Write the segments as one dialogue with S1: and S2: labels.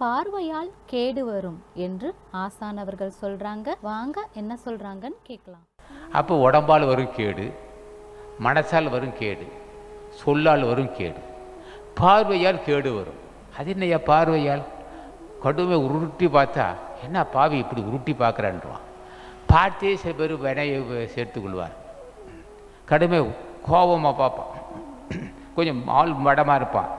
S1: பார்வையால் கேடு வரும் என்று ஆசானவர்கள் சொல்றாங்க வாங்க என்ன சொல்றாங்கன்னு கேட்கலாம்
S2: அப்போ உடம்பால் வரும் கேடு மனசால் வரும் கேடு சொல்லால் வரும் கேடு பார்வையால் கேடு வரும் அது என்னய்யா பார்வையால் கடுமை உருட்டி பார்த்தா என்ன பாவி இப்படி உருட்டி பார்க்குறான்றான் பார்த்தே சில பேர் வினையை சேர்த்துக்கொள்வார் கடுமை கோபமாக பார்ப்பான் கொஞ்சம் ஆள் மடமாக இருப்பான்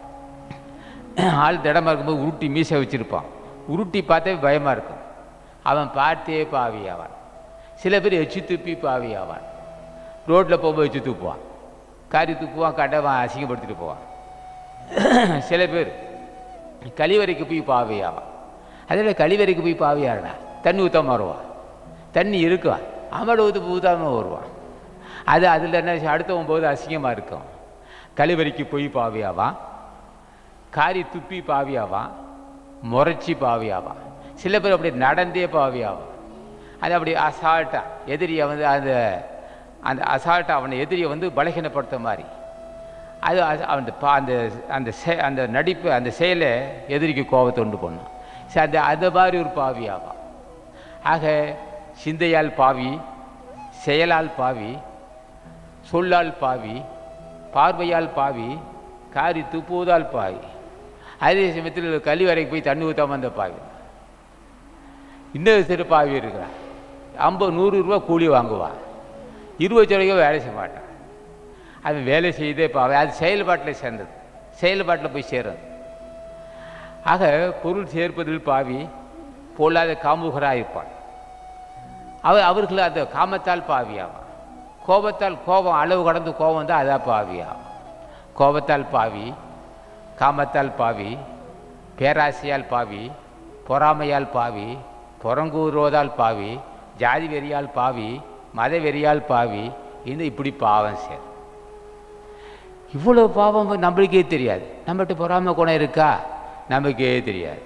S2: ஆள் திடமாக இருக்கும்போது உருட்டி மீசை வச்சுருப்பான் உருட்டி பார்த்தே பயமாக இருக்கும் அவன் பார்த்தே பாவி ஆவான் சில பேர் எச்சு துப்பி பாவி ஆவான் ரோட்டில் போகும்போது எச்சு துப்புவான் காரி துப்புவான் கடவான் அசிங்கப்படுத்திட்டு போவான் சில பேர் கழிவறைக்கு போய் பாவி ஆவான் அதில் கழிவறைக்கு போய் பாவி ஆடா தண்ணி ஊற்றாம வருவான் தண்ணி இருக்கும் அவனோட ஊற்று ஊற்றாம வருவான் அது அதில் என்ன அடுத்தவன் போது அசிங்கமாக இருக்கும் கழிவறைக்கு போய் பாவியாவான் காரி துப்பி பாவியாவான் முறைச்சி பாவியாவான் சில பேர் அப்படி நடந்தே பாவியாவான் அது அப்படி அசால்ட்டாக எதிரியை வந்து அந்த அந்த அசால்ட்டாக அவனை எதிரியை வந்து பலகீனப்படுத்த மாதிரி அது அது அந்த பா அந்த அந்த செ அந்த நடிப்பு அந்த செயலை எதிரிக்கு கோபத்தை உண்டு பண்ணும் சரி அந்த அந்த மாதிரி ஒரு பாவியாவான் ஆக சிந்தையால் பாவி செயலால் பாவி சொல்லால் பாவி பார்வையால் பாவி காரி துப்புவதால் பாவி அதே சமயத்தில் கழிவறைக்கு போய் தண்ணி ஊற்றாம அந்த பாவி இன்னொரு சிறு பாவி இருக்கிறான் ஐம்பது நூறு ரூபா கூலி வாங்குவான் இருபது ரூபாய்க்கு வேலை செய்ய மாட்டான் அவன் வேலை செய்தே பாவி அது செயல்பாட்டில் சேர்ந்தது செயல்பாட்டில் போய் சேரும் ஆக பொருள் சேர்ப்பதில் பாவி பொல்லாத காமுகராக இருப்பான் அவர் அவர்கள் அந்த காமத்தால் பாவியாவான் கோபத்தால் கோபம் அளவு கடந்து கோபம் தான் அதான் பாவியாகும் கோபத்தால் பாவி காமத்தால் பாவி பேராசையால் பாவி பொறாமையால் பாவி புறங்கூறுவதால் பாவி ஜாதி வெறியால் பாவி மத வெறியால் பாவி இந்த இப்படி பாவம் சேர் இவ்வளோ பாவம் நம்மளுக்கே தெரியாது நம்மகிட்ட பொறாமை குணம் இருக்கா நமக்கே தெரியாது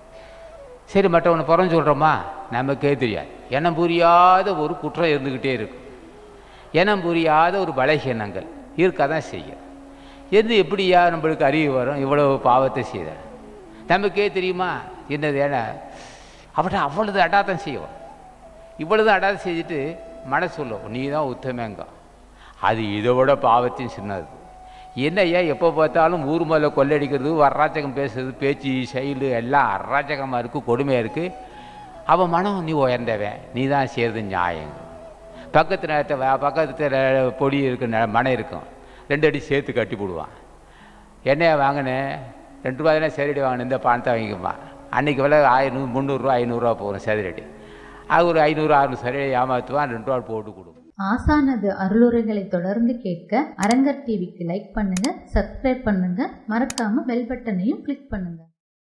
S2: சரி மற்றவனை புறம் சொல்கிறோமா நமக்கே தெரியாது எண்ணம் புரியாத ஒரு குற்றம் இருந்துக்கிட்டே இருக்கும் எண்ணம் புரியாத ஒரு பலகீனங்கள் இருக்க தான் செய்யும் எது எப்படியா நம்மளுக்கு அறிவு வரும் இவ்வளவு பாவத்தை செய்த நமக்கே தெரியுமா என்னது ஏன்னா அவட்ட அவ்வளவு அடாத்தம் செய்வோம் இவ்வளவு அடாத்தம் செஞ்சுட்டு மனசு சொல்லும் நீ தான் உத்தமங்க அது இதை விட பாவத்தையும் சின்னது என்னய்யா எப்போ பார்த்தாலும் ஊர் மேலே கொள்ளடிக்கிறது அராஜகம் பேசுறது பேச்சு செயல் எல்லாம் அராஜகமாக இருக்குது கொடுமையாக இருக்குது அவன் மனம் நீ உயர்ந்தவன் நீ தான் செய்கிறது நியாயம் பக்கத்து நேரத்தை பக்கத்தில் பொடி இருக்கு ந- மனை இருக்கும் ரெண்டு அடி சேர்த்து கட்டி போடுவான் என்னையா வாங்கினேன் ரெண்டு ரூபா தானே சேரடி வாங்கினேன் இந்த பணத்தை வாங்கிக்குமா அன்றைக்கி விலை ஆயிரம் முந்நூறுரூவா ஐநூறுரூவா போகும் சேதரடி அது ஒரு ஐநூறு அறுநூறு சரியை ஏமாற்றுவான் ரெண்டு ரூபா போட்டு கொடுக்கும்
S1: ஆசானது அருளுரைகளை தொடர்ந்து கேட்க அரங்கர் டிவிக்கு லைக் பண்ணுங்க சப்ஸ்கிரைப் பண்ணுங்க மறக்காம பெல் பட்டனையும் கிளிக் பண்ணுங்க